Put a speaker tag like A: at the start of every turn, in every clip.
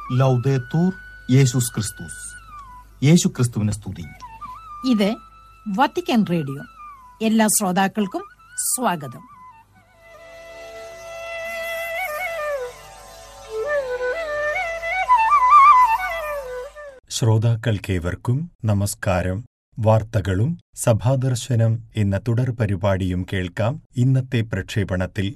A: ലൗദേത്തൂർ യേശുസ് ക്രിസ്തുസ് യേശു ക്രിസ്തുവിനെ സ്തുതി
B: ഇത് വത്തിക്കാൻ റേഡിയോ എല്ലാ ശ്രോതാക്കൾക്കും സ്വാഗതം
C: ശ്രോതാക്കൾക്കേവർക്കും നമസ്കാരം വാർത്തകളും സഭാദർശനം എന്ന തുടർ പരിപാടിയും കേൾക്കാം ഇന്നത്തെ പ്രക്ഷേപണത്തിൽ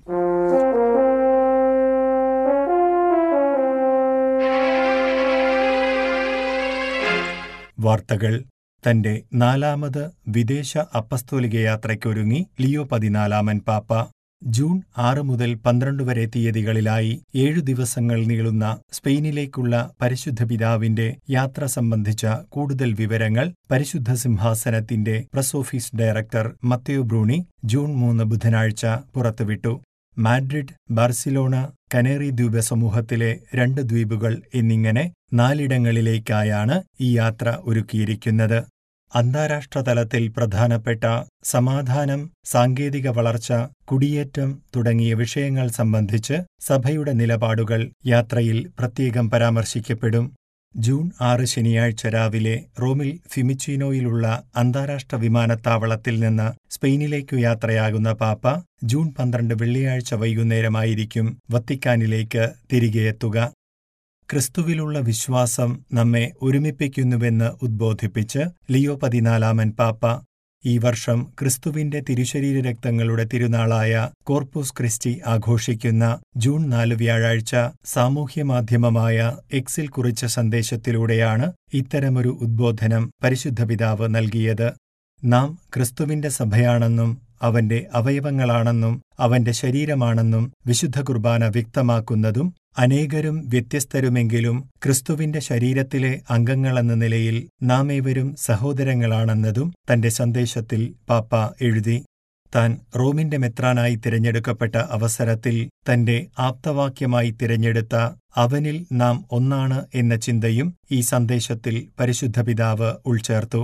C: വാർത്തകൾ തന്റെ നാലാമത് വിദേശ അപ്പസ്തോലിക യാത്രയ്ക്കൊരുങ്ങി ലിയോ പതിനാലാമൻ പാപ്പ ജൂൺ ആറ് മുതൽ പന്ത്രണ്ട് വരെ തീയതികളിലായി ഏഴു ദിവസങ്ങൾ നീളുന്ന സ്പെയിനിലേക്കുള്ള പരിശുദ്ധ പിതാവിന്റെ യാത്ര സംബന്ധിച്ച കൂടുതൽ വിവരങ്ങൾ പരിശുദ്ധ സിംഹാസനത്തിന്റെ press office director Matteo Bruni June മൂന്ന് ബുധനാഴ്ച പുറത്തുവിട്ടു മാഡ്രിഡ് ബാർസിലോണ കനേറി ദ്വീപ സമൂഹത്തിലെ രണ്ട് ദ്വീപുകൾ എന്നിങ്ങനെ നാലിടങ്ങളിലേക്കായാണ് ഈ യാത്ര ഒരുക്കിയിരിക്കുന്നത് അന്താരാഷ്ട്ര തലത്തിൽ പ്രധാനപ്പെട്ട സമാധാനം സാങ്കേതിക വളർച്ച കുടിയേറ്റം തുടങ്ങിയ വിഷയങ്ങൾ സംബന്ധിച്ച് സഭയുടെ നിലപാടുകൾ യാത്രയിൽ പ്രത്യേകം പരാമർശിക്കപ്പെടും ജൂൺ ആറ് ശനിയാഴ്ച രാവിലെ റോമിൽ ഫിമിച്ചിനോയിലുള്ള അന്താരാഷ്ട്ര വിമാനത്താവളത്തിൽ നിന്ന് സ്പെയിനിലേക്കു യാത്രയാകുന്ന പാപ്പ ജൂൺ പന്ത്രണ്ട് വെള്ളിയാഴ്ച വൈകുന്നേരമായിരിക്കും വത്തിക്കാനിലേക്ക് തിരികെയെത്തുക ക്രിസ്തുവിലുള്ള വിശ്വാസം നമ്മെ ഒരുമിപ്പിക്കുന്നുവെന്ന് ഉദ്ബോധിപ്പിച്ച് ലിയോ പതിനാലാമൻ പാപ്പ ഈ വർഷം ക്രിസ്തുവിന്റെ തിരുശരീര രക്തങ്ങളുടെ തിരുനാളായ കോർപ്പൂസ് ക്രിസ്റ്റി ആഘോഷിക്കുന്ന ജൂൺ നാല് വ്യാഴാഴ്ച സാമൂഹ്യമാധ്യമമായ എക്സിൽ കുറിച്ച സന്ദേശത്തിലൂടെയാണ് ഇത്തരമൊരു ഉദ്ബോധനം പരിശുദ്ധ പിതാവ് നൽകിയത് നാം ക്രിസ്തുവിന്റെ സഭയാണെന്നും അവന്റെ അവയവങ്ങളാണെന്നും അവന്റെ ശരീരമാണെന്നും വിശുദ്ധ കുർബാന വ്യക്തമാക്കുന്നതും അനേകരും വ്യത്യസ്തരുമെങ്കിലും ക്രിസ്തുവിന്റെ ശരീരത്തിലെ അംഗങ്ങളെന്ന നിലയിൽ നാം ഏവരും സഹോദരങ്ങളാണെന്നതും തന്റെ സന്ദേശത്തിൽ പാപ്പ എഴുതി താൻ റോമിന്റെ മെത്രാനായി തിരഞ്ഞെടുക്കപ്പെട്ട അവസരത്തിൽ തന്റെ ആപ്തവാക്യമായി തിരഞ്ഞെടുത്ത അവനിൽ നാം ഒന്നാണ് എന്ന ചിന്തയും ഈ സന്ദേശത്തിൽ പരിശുദ്ധ പിതാവ് ഉൾച്ചേർത്തു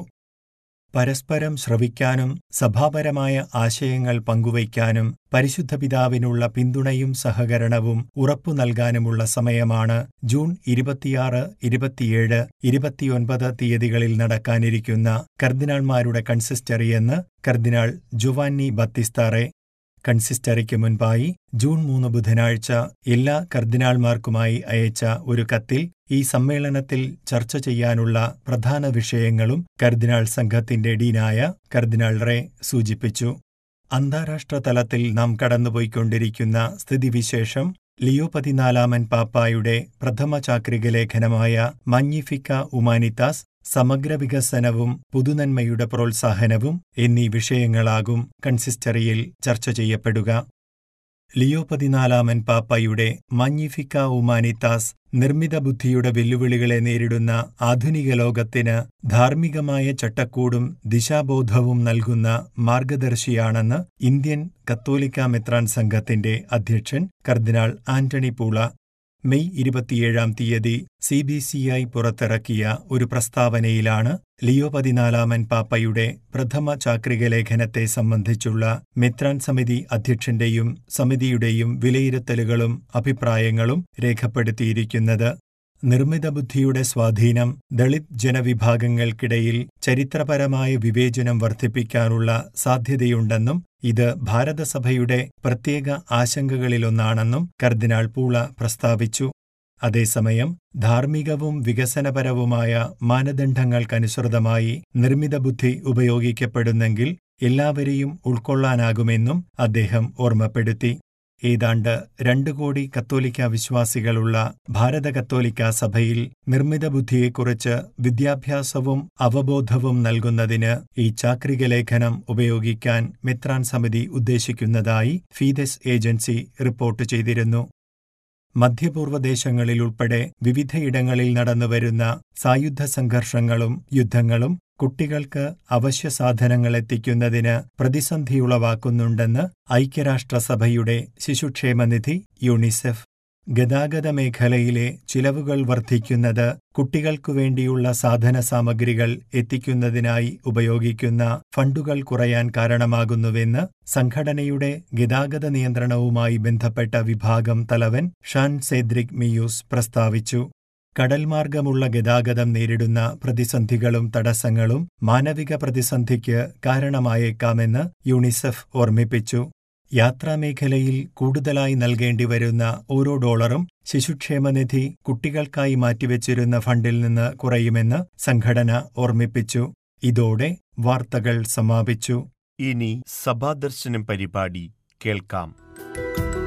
C: പരസ്പരം ശ്രവിക്കാനും സഭാപരമായ ആശയങ്ങൾ പങ്കുവയ്ക്കാനും പരിശുദ്ധ പിതാവിനുള്ള പിന്തുണയും സഹകരണവും ഉറപ്പു നൽകാനുമുള്ള സമയമാണ് ജൂൺ ഇരുപത്തിയാറ് ഇരുപത്തിയേഴ് ഇരുപത്തിയൊൻപത് തീയതികളിൽ നടക്കാനിരിക്കുന്ന കർദിനാൾമാരുടെ കൺസിസ്റ്ററിയെന്ന് കർദിനാൾ ജുവാന്നി ബത്തിസ്താറെ കൺസിസ്റ്ററിക്ക് മുൻപായി ജൂൺ മൂന്ന് ബുധനാഴ്ച എല്ലാ കർദിനാൾമാർക്കുമായി അയച്ച ഒരു കത്തിൽ ഈ സമ്മേളനത്തിൽ ചർച്ച ചെയ്യാനുള്ള പ്രധാന വിഷയങ്ങളും കർദിനാൾ സംഘത്തിന്റെ ഡീനായ കർദിനാൾ റേ സൂചിപ്പിച്ചു അന്താരാഷ്ട്ര തലത്തിൽ നാം കടന്നുപോയിക്കൊണ്ടിരിക്കുന്ന സ്ഥിതിവിശേഷം ലിയോ പതിനാലാമൻ പാപ്പായുടെ പ്രഥമ ചാക്രിക ലേഖനമായ മഞ്ഞിഫിക്ക ഉമാനിത്താസ് സമഗ്ര വികസനവും പുതുനന്മയുടെ പ്രോത്സാഹനവും എന്നീ വിഷയങ്ങളാകും കൺസിസ്റ്ററിയിൽ ചർച്ച ചെയ്യപ്പെടുക ലിയോ പതിനാലാമൻ പാപ്പയുടെ മഞ്ഞിഫിക്ക ഉമാനിത്താസ് നിർമ്മിത ബുദ്ധിയുടെ വെല്ലുവിളികളെ നേരിടുന്ന ആധുനിക ലോകത്തിന് ധാർമ്മികമായ ചട്ടക്കൂടും ദിശാബോധവും നൽകുന്ന മാർഗദർശിയാണെന്ന് ഇന്ത്യൻ കത്തോലിക്ക മെത്രാൻ സംഘത്തിന്റെ അധ്യക്ഷൻ കർദിനാൾ ആന്റണി പൂള മെയ് ഇരുപത്തിയേഴാം തീയതി സി ബി സി ഐ പുറത്തിറക്കിയ ഒരു പ്രസ്താവനയിലാണ് ലിയോ പതിനാലാമൻ പാപ്പയുടെ പ്രഥമ ചാക്രിക ലേഖനത്തെ സംബന്ധിച്ചുള്ള മെത്രാൻ സമിതി അധ്യക്ഷന്റെയും സമിതിയുടെയും വിലയിരുത്തലുകളും അഭിപ്രായങ്ങളും രേഖപ്പെടുത്തിയിരിക്കുന്നത് നിർമ്മിത ബുദ്ധിയുടെ സ്വാധീനം ദളിത് ജനവിഭാഗങ്ങൾക്കിടയിൽ ചരിത്രപരമായ വിവേചനം വർദ്ധിപ്പിക്കാനുള്ള സാധ്യതയുണ്ടെന്നും ഇത് ഭാരതസഭയുടെ പ്രത്യേക ആശങ്കകളിലൊന്നാണെന്നും കർദിനാൾ പൂള പ്രസ്താവിച്ചു അതേസമയം ധാർമ്മികവും വികസനപരവുമായ മാനദണ്ഡങ്ങൾക്കനുസൃതമായി നിർമ്മിത ബുദ്ധി ഉപയോഗിക്കപ്പെടുന്നെങ്കിൽ എല്ലാവരെയും ഉൾക്കൊള്ളാനാകുമെന്നും അദ്ദേഹം ഓർമ്മപ്പെടുത്തി ഏതാണ്ട് രണ്ടു കോടി കത്തോലിക്ക വിശ്വാസികളുള്ള ഭാരത കത്തോലിക്ക സഭയിൽ നിർമ്മിത ബുദ്ധിയെക്കുറിച്ച് വിദ്യാഭ്യാസവും അവബോധവും നൽകുന്നതിന് ഈ ചാക്രിക ലേഖനം ഉപയോഗിക്കാൻ മെത്രാൻ സമിതി ഉദ്ദേശിക്കുന്നതായി ഫീദസ് ഏജൻസി റിപ്പോർട്ട് ചെയ്തിരുന്നു മധ്യപൂർവ്വ ദേശങ്ങളിലുൾപ്പെടെ വിവിധയിടങ്ങളിൽ നടന്നുവരുന്ന സായുധ സംഘർഷങ്ങളും യുദ്ധങ്ങളും കുട്ടികൾക്ക് അവശ്യ സാധനങ്ങൾ എത്തിക്കുന്നതിന് പ്രതിസന്ധിയുളവാക്കുന്നുണ്ടെന്ന് ഐക്യരാഷ്ട്രസഭയുടെ ശിശുക്ഷേമനിധി യൂണിസെഫ് ഗതാഗത മേഖലയിലെ ചിലവുകൾ വർദ്ധിക്കുന്നത് കുട്ടികൾക്കു വേണ്ടിയുള്ള സാധന സാമഗ്രികൾ എത്തിക്കുന്നതിനായി ഉപയോഗിക്കുന്ന ഫണ്ടുകൾ കുറയാൻ കാരണമാകുന്നുവെന്ന് സംഘടനയുടെ ഗതാഗത നിയന്ത്രണവുമായി ബന്ധപ്പെട്ട വിഭാഗം തലവൻ ഷാൻ സെദ്രിക് മിയൂസ് പ്രസ്താവിച്ചു കടൽമാർഗമുള്ള ഗതാഗതം നേരിടുന്ന പ്രതിസന്ധികളും തടസ്സങ്ങളും മാനവിക പ്രതിസന്ധിക്ക് കാരണമായേക്കാമെന്ന് യുണിസെഫ് ഓർമ്മിപ്പിച്ചു യാത്രാമേഖലയിൽ കൂടുതലായി നൽകേണ്ടി വരുന്ന ഓരോ ഡോളറും ശിശുക്ഷേമനിധി കുട്ടികൾക്കായി മാറ്റിവെച്ചിരുന്ന ഫണ്ടിൽ നിന്ന് കുറയുമെന്ന് സംഘടന ഓർമ്മിപ്പിച്ചു ഇതോടെ വാർത്തകൾ സമാപിച്ചു
D: ഇനി സഭാദർശനം പരിപാടി കേൾക്കാം